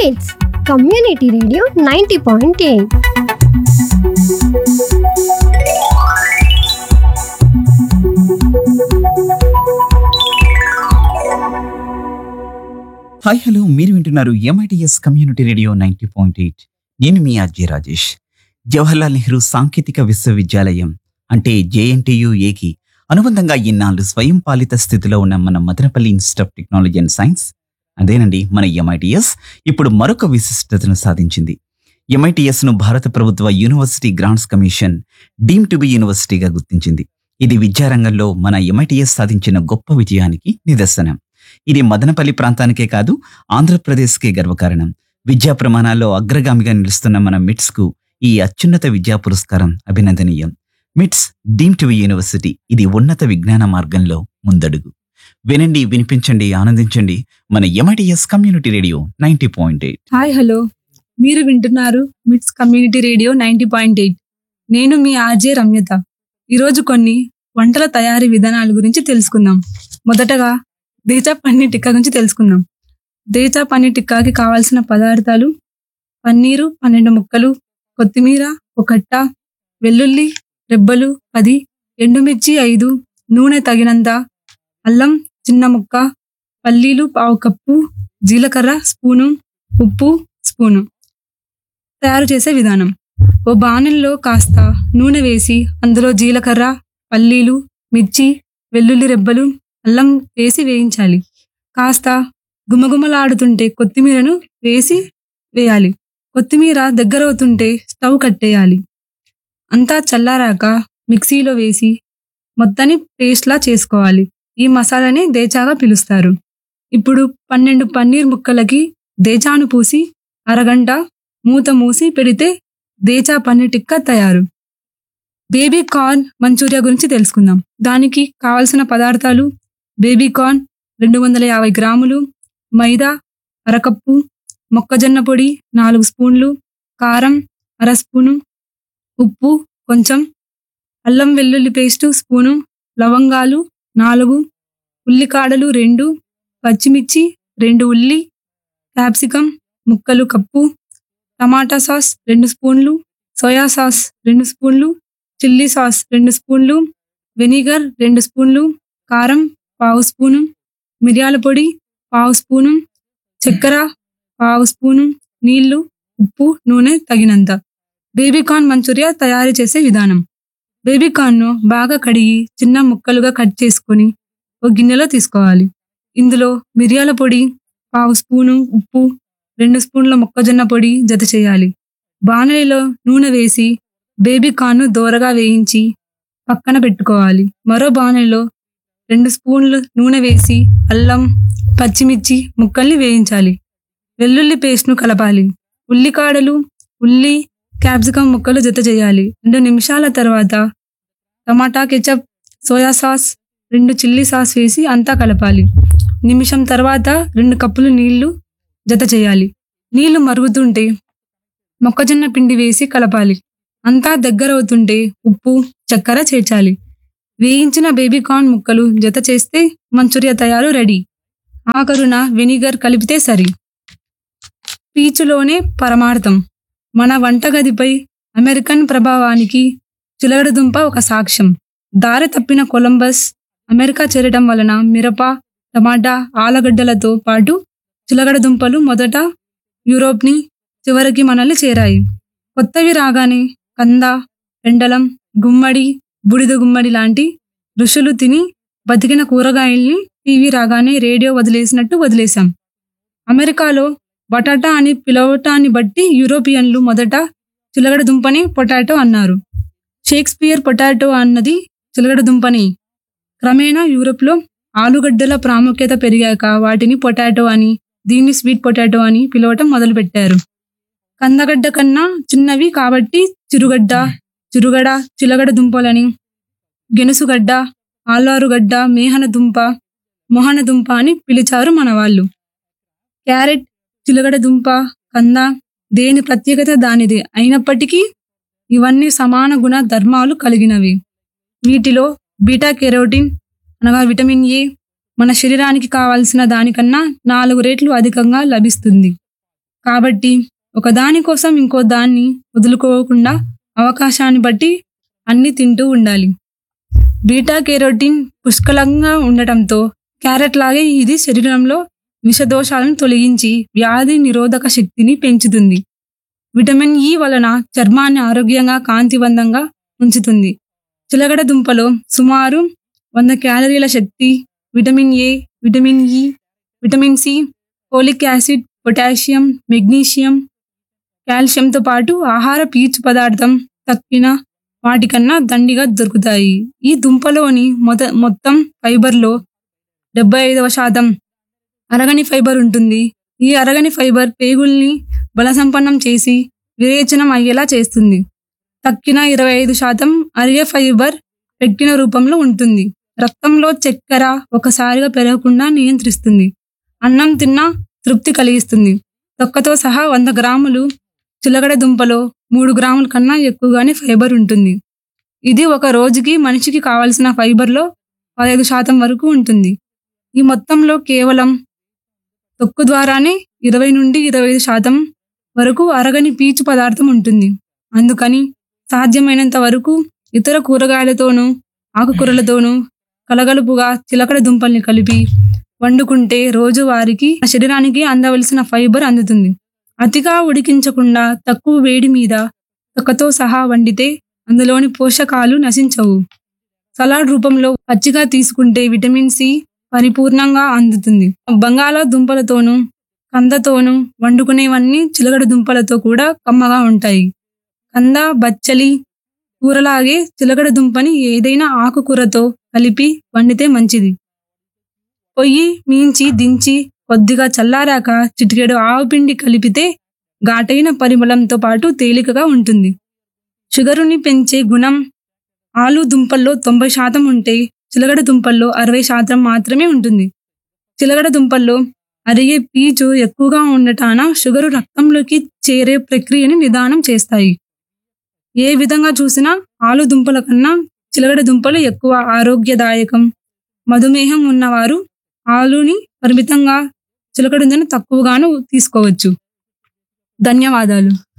మిట్స్ community radio ninety point eight hi hello మీరు వింటున్నారు MITS community radio ninety point eight నేను మీ అజయ్ రాజేష్ జవహర్లాల్ నెహ్రూ సాంకేతిక విశ్వవిద్యాలయం అంటే జేఎన్టీయు ఏకి అనుబంధంగా ఇన్నాళ్ళు స్వయం పాలిత స్థితిలో ఉన్న మన Madanapalle institute of technology and science అదేనండి మన ఎంఐటిఎస్ ఇప్పుడు మరొక విశిష్టతను సాధించింది ఎంఐటిఎస్ ను భారత ప్రభుత్వ university grants commission deem to be యూనివర్సిటీగా గుర్తించింది ఇది విద్యారంగంలో మన ఎంఐటిఎస్ సాధించిన గొప్ప విజయానికి నిదర్శనం ఇది మదనపల్లి ప్రాంతానికే కాదు ఆంధ్రప్రదేశ్కే గర్వకారణం విద్యా ప్రమాణాల్లో అగ్రగామిగా నిలుస్తున్న మన మిట్స్ కు ఈ అత్యున్నత విద్యా పురస్కారం అభినందనీయం మిట్స్ డీమ్ టు యూనివర్సిటీ ఇది ఉన్నత విజ్ఞాన మార్గంలో ముందడుగు వినండి వినిపించండి ఆనందించండి మన MITS community radio ninety point eight hi hello మీరు వింటున్నారు MITS community radio ninety point eight నేను మీ ఆర్జే రమ్యత ఈరోజు కొన్ని వంటల తయారీ విధానాల గురించి తెలుసుకుందాం మొదటగా దేచా పన్నీర్ టిక్కా గురించి తెలుసుకుందాం దేచా పన్నీర్ టిక్కాకి కావాల్సిన పదార్థాలు పన్నీరు పన్నెండు ముక్కలు కొత్తిమీర ఒక కట్ట వెల్లుల్లి రెబ్బలు పది ఎండుమిర్చి ఐదు నూనె తగినంత అల్లం చిన్న ముక్క పల్లీలు పావు కప్పు జీలకర్ర స్పూను ఉప్పు స్పూను తయారు చేసే విధానం ఓ బాణంలో కాస్త నూనె వేసి అందులో జీలకర్ర పల్లీలు మిర్చి వెల్లుల్లి రెబ్బలు అల్లం వేసి వేయించాలి కాస్త గుమగుమలాడుతుంటే కొత్తిమీరను వేసి వేయాలి కొత్తిమీర దగ్గరవుతుంటే స్టవ్ కట్టేయాలి అంతా చల్లారాక మిక్సీలో వేసి మొత్తాన్ని పేస్ట్లా చేసుకోవాలి ఈ మసాలాని దేచాగా పిలుస్తారు ఇప్పుడు పన్నెండు పన్నీర్ ముక్కలకి దేచాను పూసి అరగంట మూత మూసి పెడితే దేచా పన్నీర్ టిక్కా తయారు బేబీ కార్న్ మంచూరియా గురించి తెలుసుకుందాం దానికి కావలసిన పదార్థాలు బేబీ కార్న్ రెండు వందల యాభై గ్రాములు మైదా అరకప్పు మొక్కజొన్న పొడి నాలుగు స్పూన్లు కారం అర స్పూను ఉప్పు కొంచెం అల్లం వెల్లుల్లి పేస్టు స్పూను లవంగాలు నాలుగు ఉల్లికాడలు రెండు పచ్చిమిర్చి రెండు ఉల్లి క్యాప్సికం ముక్కలు కప్పు టమాటా సాస్ రెండు స్పూన్లు సోయా సాస్ రెండు స్పూన్లు చిల్లీ సాస్ రెండు స్పూన్లు వెనిగర్ రెండు స్పూన్లు కారం పావు స్పూను మిరియాల పొడి పావు స్పూను చక్కెర పావు స్పూను నీళ్లు ఉప్పు నూనె తగినంత బేబీకార్న్ మంచూరియా తయారు చేసే విధానం బేబీకార్న్ను బాగా కడిగి చిన్న ముక్కలుగా కట్ చేసుకొని ఒక గిన్నెలో తీసుకోవాలి ఇందులో మిరియాల పొడి పావు స్పూను ఉప్పు రెండు స్పూన్ల మొక్కజొన్న పొడి జత చేయాలి బాణలిలో నూనె వేసి బేబీ కార్న్ను దోరగా వేయించి పక్కన పెట్టుకోవాలి మరో బాణలిలో రెండు స్పూన్లు నూనె వేసి అల్లం పచ్చిమిర్చి ముక్కల్ని వేయించాలి వెల్లుల్లి పేస్ట్ను కలపాలి ఉల్లికాడలు ఉల్లి క్యాప్సికం ముక్కలు జత చేయాలి రెండు నిమిషాల తర్వాత టమాటా కెచప్ సోయా సాస్ రెండు చిల్లీ సాస్ వేసి అంతా కలపాలి నిమిషం తర్వాత రెండు కప్పులు నీళ్లు జత చేయాలి నీళ్లు మరుగుతుంటే మొక్కజొన్న పిండి వేసి కలపాలి అంతా దగ్గరవుతుంటే ఉప్పు చక్కెర చేర్చాలి వేయించిన బేబీ కార్న్ ముక్కలు జత చేస్తే మంచూరియా తయారు రెడీ ఆఖరున వెనిగర్ కలిపితే సరి పీచులోనే పరమార్థం మన వంటగదిపై అమెరికన్ ప్రభావానికి చిలగడదుంప ఒక సాక్ష్యం దారి తప్పిన కొలంబస్ అమెరికా చేరడం వలన మిరప టమాటా ఆలగడ్డలతో పాటు చిలగడదుంపలు మొదట యూరోప్ని చివరికి మనల్ని చేరాయి కొత్తవి రాగానే కంద పెండలం గుమ్మడి బుడిద గుమ్మడి లాంటి ఋషులు తిని బతికిన కూరగాయల్ని టీవీ రాగానే రేడియో వదిలేసినట్టు వదిలేశాం అమెరికాలో బటాటా అని పిలవటాన్ని బట్టి యూరోపియన్లు మొదట చిలగడ దుంపని పొటాటో అన్నారు షేక్స్పియర్ పొటాటో అన్నది చిలగడ దుంపని క్రమేణా యూరోప్లో ఆలుగడ్డల ప్రాముఖ్యత పెరిగాక వాటిని పొటాటో అని దీన్ని స్వీట్ పొటాటో అని పిలవటం మొదలుపెట్టారు కందగడ్డ కన్నా చిన్నవి కాబట్టి చిరుగడ్డ చిరుగడ చిలగడ దుంపలని గెనుసుగడ్డ ఆలారుగడ్డ మేహన దుంప మొహన దుంప అని పిలిచారు మన వాళ్ళు క్యారెట్ చిలగడ దుంప కంద దేని ప్రత్యేకత దానిదే అయినప్పటికీ ఇవన్నీ సమాన గుణ ధర్మాలు కలిగినవి వీటిలో బీటా కెరోటిన్ అనగా విటమిన్ ఏ మన శరీరానికి కావాల్సిన దానికన్నా నాలుగు రెట్లు అధికంగా లభిస్తుంది కాబట్టి ఒకదాని కోసం ఇంకో దాన్ని వదులుకోకుండా అవకాశాన్ని బట్టి అన్ని తింటూ ఉండాలి బీటా కెరోటిన్ పుష్కలంగా ఉండటంతో క్యారెట్ లాగే ఇది శరీరంలో విషదోషాలను తొలగించి వ్యాధి నిరోధక శక్తిని పెంచుతుంది విటమిన్ ఇ వలన చర్మాన్ని ఆరోగ్యంగా కాంతివంతంగా ఉంచుతుంది చిలగడ దుంపలో సుమారు వంద క్యాలరీల శక్తి vitamin A vitamin E vitamin C folic acid potassium magnesium కాల్షియంతో పాటు ఆహార పీచు పదార్థం తక్కిన వాటికన్నా దండిగా దొరుకుతాయి ఈ దుంపలోని మొద మొత్తం ఫైబర్లో డెబ్బై ఐదవ శాతం అరగని ఫైబర్ ఉంటుంది ఈ అరగని ఫైబర్ పేగుల్ని బలసంపన్నం చేసి విరేచనం అయ్యేలా చేస్తుంది తక్కిన ఇరవై ఐదు శాతం అరిగే ఫైబర్ పెట్టిన రూపంలో ఉంటుంది రక్తంలో చక్కెర ఒకసారిగా పెరగకుండా నియంత్రిస్తుంది అన్నం తిన్నా తృప్తి కలిగిస్తుంది తొక్కతో సహా వంద గ్రాములు చిలగడ దుంపలో మూడు గ్రాముల కన్నా ఎక్కువగానే ఫైబర్ ఉంటుంది ఇది ఒక రోజుకి మనిషికి కావలసిన ఫైబర్లో పదహైదు శాతం వరకు ఉంటుంది ఈ మొత్తంలో కేవలం తొక్కు ద్వారానే ఇరవై నుండి ఇరవై ఐదు శాతం వరకు అరగని పీచు పదార్థం ఉంటుంది అందుకని సాధ్యమైనంత వరకు ఇతర కూరగాయలతోనూ ఆకుకూరలతోనూ కలగలుపుగా చిలకడ దుంపల్ని కలిపి వండుకుంటే రోజువారికి ఆ శరీరానికి అందవలసిన ఫైబర్ అందుతుంది అతిగా ఉడికించకుండా తక్కువ వేడి మీద తొక్కతో సహా వండితే అందులోని పోషకాలు నశించవు సలాడ్ రూపంలో పచ్చిగా తీసుకుంటే విటమిన్ సి పరిపూర్ణంగా అందుతుంది బంగాళాదుంపలతోనూ కందతోనూ వండుకునేవన్నీ చిలకడ దుంపలతో కూడా కమ్మగా ఉంటాయి కంద బచ్చలి కూరలాగే చిలకడ దుంపని ఏదైనా ఆకుకూరతో కలిపి వండితే మంచిది పొయ్యి మించి దించి కొద్దిగా చల్లారాక చిటికెడు ఆవు పిండి కలిపితే ఘాటైన పరిమళంతో పాటు తేలికగా ఉంటుంది షుగరుని పెంచే గుణం ఆలు దుంపల్లో తొంభై శాతం ఉంటే చిలగడ దుంపల్లో అరవై శాతం మాత్రమే ఉంటుంది చిలగడ దుంపల్లో అరిగే పీచు ఎక్కువగా ఉండటాన షుగరు రక్తంలోకి చేరే ప్రక్రియని నిదానం చేస్తాయి ఏ విధంగా చూసినా ఆలు దుంపల కన్నా చిలగడ దుంపలు ఎక్కువ ఆరోగ్యదాయకం మధుమేహం ఉన్నవారు ఆలుని పరిమితంగా చిలకడుందని తక్కువగాను తీసుకోవచ్చు ధన్యవాదాలు